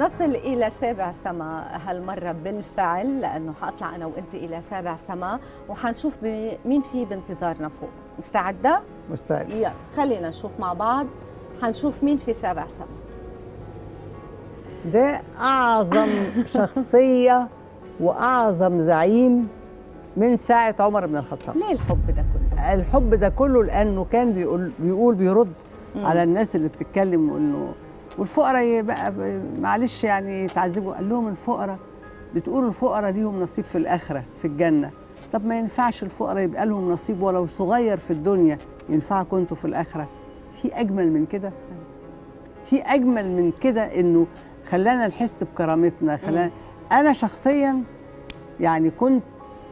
نصل إلى سابع سما هالمرة بالفعل لأنه حأطلع أنا وأنت إلى سابع سما وحنشوف ب- مين في بانتظارنا فوق مستعدة؟ مستعد يلا خلينا نشوف مع بعض حنشوف مين في سابع سما ده اعظم شخصيه واعظم زعيم من ساعه عمر بن الخطاب ليه الحب ده كله؟ الحب ده كله لانه كان بيقول بيقول بيرد مم. على الناس اللي بتتكلم انه والفقراء بقى معلش يعني يتعذبوا قال لهم الفقراء بتقولوا الفقراء ليهم نصيب في الاخره في الجنه طب ما ينفعش الفقراء يبقى لهم نصيب ولو صغير في الدنيا ينفعكم انتوا في الاخره في اجمل من كده في اجمل من كده انه خلانا نحس بكرامتنا خلانا انا شخصيا يعني كنت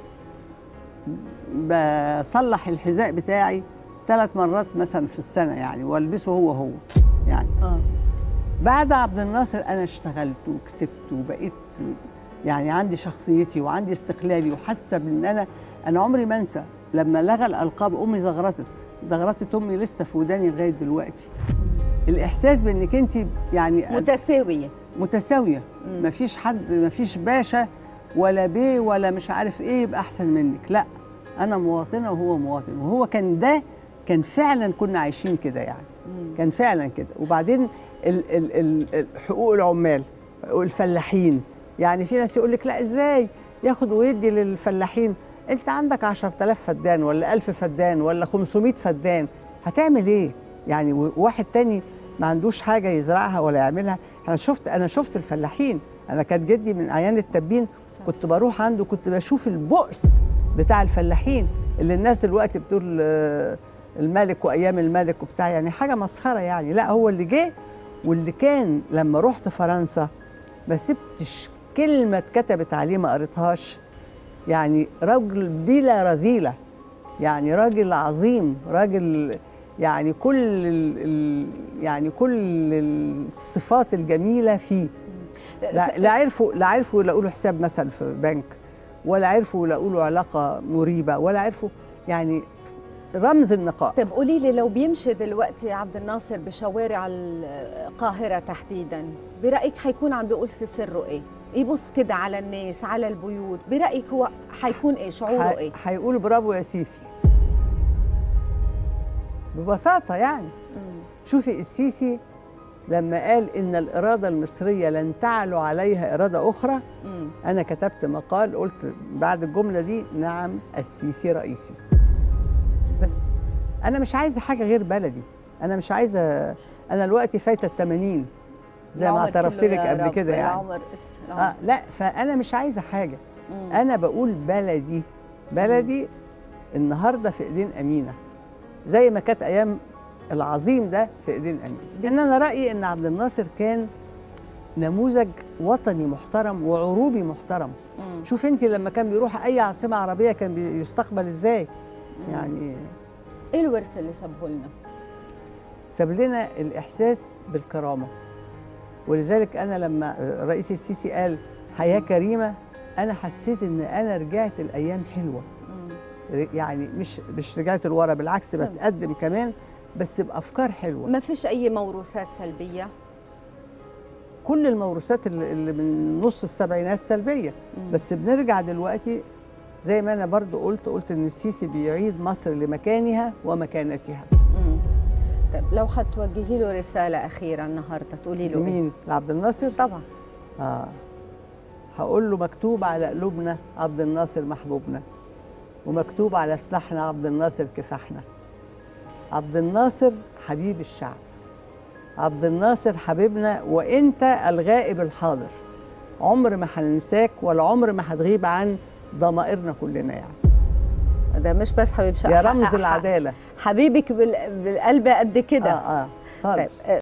بصلح الحذاء بتاعي ثلاث مرات مثلا في السنه يعني والبسه هو هو يعني آه. بعد عبد الناصر انا اشتغلت وكسبت وبقيت يعني عندي شخصيتي وعندي استقلالي وحاسه بان انا انا عمري ما انسى لما لغى الالقاب امي زغرتت زغرتت امي لسه في وداني لغايه دلوقتي الاحساس بانك انت يعني متساوية متساويه مم. مفيش حد مفيش باشا ولا بيه ولا مش عارف ايه يبقى احسن منك لا انا مواطنه وهو مواطن وهو كان ده كان فعلا كنا عايشين كده يعني مم. كان فعلا كده وبعدين ال ال ال ال- حقوق العمال والفلاحين يعني في ناس يقول لك لا ازاي ياخد ويدي للفلاحين انت عندك 10000 فدان ولا 1000 فدان ولا 500 فدان هتعمل ايه يعني و- واحد تاني ما عندوش حاجه يزرعها ولا يعملها انا شفت انا شفت الفلاحين انا كان جدي من اعيان التبين كنت بروح عنده كنت بشوف البؤس بتاع الفلاحين اللي الناس دلوقتي بتقول آه، الملك وايام الملك وبتاع يعني حاجه مسخره يعني لا هو اللي جه واللي كان لما رحت فرنسا ما سبتش كلمه اتكتبت عليه ما قريتهاش يعني راجل بلا رذيله يعني راجل عظيم راجل يعني كل ال ال يعني كل الصفات الجميله فيه لا, لا عرفوا لا عرفوا يلاقوا له حساب مثلا في بنك ولا عرفوا يلاقوا له علاقه مريبه ولا عرفوا يعني رمز النقاء طيب قولي لي لو بيمشي دلوقتي عبد الناصر بشوارع القاهرة تحديدا برأيك حيكون عم بيقول في سره ايه؟ يبص كده على الناس على البيوت برأيك هو حيكون ايه شعوره ح- ايه؟ هيقول برافو يا سيسي ببساطه يعني مم. شوفي السيسي لما قال ان الاراده المصريه لن تعلو عليها اراده اخرى مم. انا كتبت مقال قلت بعد الجمله دي نعم السيسي رئيسي بس انا مش عايزه حاجه غير بلدي انا مش عايزه انا دلوقتي فايته ال 80 زي ما العمر اعترفت كله لك يا قبل رب، كده يعني العمر اس- العمر. آه لا فانا مش عايزه حاجه مم. انا بقول بلدي بلدي النهارده في ايدين امينه زي ما كانت ايام العظيم ده في ايدين امينه ان انا رايي ان عبد الناصر كان نموذج وطني محترم وعروبي محترم مم. شوف انت لما كان بيروح اي عاصمه عربيه كان بيستقبل ازاي يعني ايه الورث اللي سابه لنا؟ ساب لنا الاحساس بالكرامه ولذلك انا لما الرئيس السيسي قال حياه كريمه انا حسيت ان انا رجعت الايام حلوه مم. يعني مش مش رجعت لورا بالعكس طبعا. بتقدم كمان بس بافكار حلوه ما فيش اي موروثات سلبية؟ كل الموروثات اللي اللي من نص السبعينات سلبيه مم. بس بنرجع دلوقتي زي ما انا برضو قلت قلت ان السيسي بيعيد مصر لمكانها ومكانتها مم. طيب لو حتوجهي له رسالة أخيرة النهاردة تقولي له إيه؟ لمين لعبد الناصر طبعا اه هقول له مكتوب على قلوبنا عبد الناصر محبوبنا ومكتوب على سلاحنا عبد الناصر كفاحنا عبد الناصر حبيب الشعب عبد الناصر حبيبنا وانت الغائب الحاضر عمر ما هننساك ولا عمر ما هتغيب عن ضمائرنا كلنا يعني ده مش بس حبيب شقة يا رمز العداله حبيبك بال- بالقلب قد كده اه اه خالص طيب